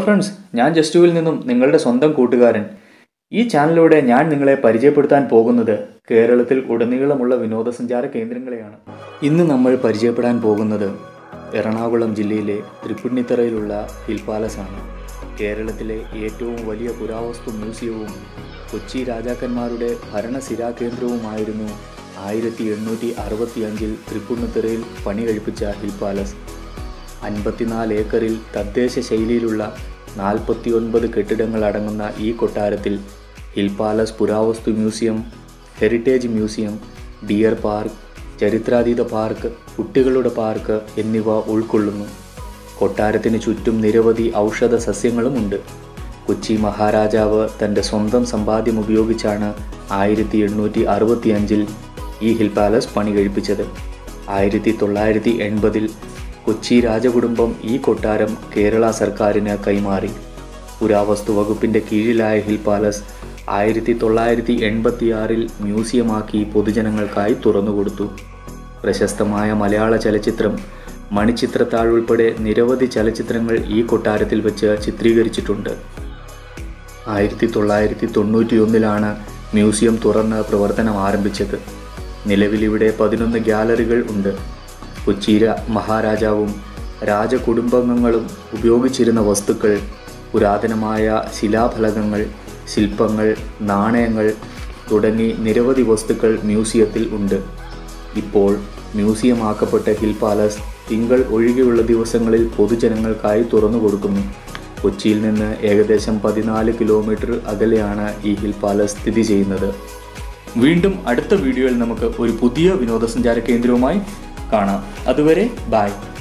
friends ഞാൻ ജസ്റ്റുവിൽ നിന്നും നിങ്ങളുടെ സ്വന്തം കൂട്ടുകാരൻ ഈ ചാനലിലൂടെ ഞാൻ നിങ്ങളെ പരിചയപ്പെടുത്താൻ പോകുന്നത് കേരളത്തിൽ ഉടനീളമുള്ള വിനോദസഞ്ചാര കേന്ദ്രങ്ങളെയാണ് ഇന്ന് നമ്മൾ പരിചയപ്പെടാൻ പോകുന്നത് എറണാകുളം ജില്ലയിലെ തൃപ്പുണിത്തറയിലുള്ള ഹിൽ പാലസ് ആണ് കേരളത്തിലെ ഏറ്റവും വലിയ പുരാവസ്തു മ്യൂസിയവും കൊച്ചി രാജാക്കന്മാരുടെ ഭരണസിരാ കേന്ദ്രവുമായിരുന്നു ആയിരത്തി എണ്ണൂറ്റി അറുപത്തി അഞ്ചിൽ തൃപ്പുണിത്തറയിൽ പണി കഴിപ്പിച്ച ഹിൽ പാലസ് അൻപത്തിനാല് ഏക്കറിൽ തദ്ദേശ ശൈലിയിലുള്ള നാൽപ്പത്തി ഒൻപത് കെട്ടിടങ്ങൾ അടങ്ങുന്ന ഈ കൊട്ടാരത്തിൽ ഹിൽ പാലസ് പുരാവസ്തു museum heritage museum deer park ചരിത്രാതീത പാർക്ക് കുട്ടികളുടെ പാർക്ക് എന്നിവ ഉൾക്കൊള്ളുന്നു കൊട്ടാരത്തിന് ചുറ്റും നിരവധി ഔഷധ സസ്യങ്ങളുമുണ്ട് കൊച്ചി മഹാരാജാവ് തൻ്റെ സ്വന്തം സമ്പാദ്യം ഉപയോഗിച്ചാണ് ആയിരത്തി എണ്ണൂറ്റി അറുപത്തി അഞ്ചിൽ ഈ ഹിൽ പാലസ് പണി കഴിപ്പിച്ചത് ആയിരത്തി തൊള്ളായിരത്തി എൺപതിൽ കൊച്ചി രാജകുടുംബം ഈ കൊട്ടാരം കേരള സർക്കാരിന് കൈമാറി പുരാവസ്തു വകുപ്പിൻ്റെ കീഴിലായ ഹിൽ പാലസ് ആയിരത്തി തൊള്ളായിരത്തി എൺപത്തിയാറിൽ മ്യൂസിയമാക്കി പൊതുജനങ്ങൾക്കായി തുറന്നുകൊടുത്തു പ്രശസ്തമായ മലയാള ചലച്ചിത്രം മണിച്ചിത്രത്താഴ് ഉൾപ്പെടെ നിരവധി ചലച്ചിത്രങ്ങൾ ഈ കൊട്ടാരത്തിൽ വെച്ച് ചിത്രീകരിച്ചിട്ടുണ്ട് ആയിരത്തി തൊള്ളായിരത്തി തൊണ്ണൂറ്റി ഒന്നിലാണ് മ്യൂസിയം തുറന്ന് പ്രവർത്തനം ആരംഭിച്ചത് നിലവിലിവിടെ പതിനൊന്ന് ഗ്യാലറികൾ ഉണ്ട് കൊച്ചി രാ- മഹാരാജാവും രാജകുടുംബാംഗങ്ങളും ഉപയോഗിച്ചിരുന്ന വസ്തുക്കൾ പുരാതനമായ ശിലാഫലകങ്ങൾ ശില്പങ്ങൾ നാണയങ്ങൾ തുടങ്ങി നിരവധി വസ്തുക്കൾ മ്യൂസിയത്തിൽ ഉണ്ട് ഇപ്പോൾ മ്യൂസിയമാക്കപ്പെട്ട ഹിൽ പാലസ് തിങ്കൾ ഒഴികെയുള്ള ദിവസങ്ങളിൽ പൊതുജനങ്ങൾക്കായി തുറന്നു കൊടുക്കുന്നു കൊച്ചിയിൽ നിന്ന് ഏകദേശം പതിനാല് കിലോമീറ്റർ അകലെയാണ് ഈ ഹിൽ പാലസ് സ്ഥിതി ചെയ്യുന്നത് വീണ്ടും അടുത്ത വീഡിയോയിൽ നമുക്ക് ഒരു പുതിയ വിനോദസഞ്ചാര കേന്ദ്രവുമായി കാണാം അതുവരെ ബായ്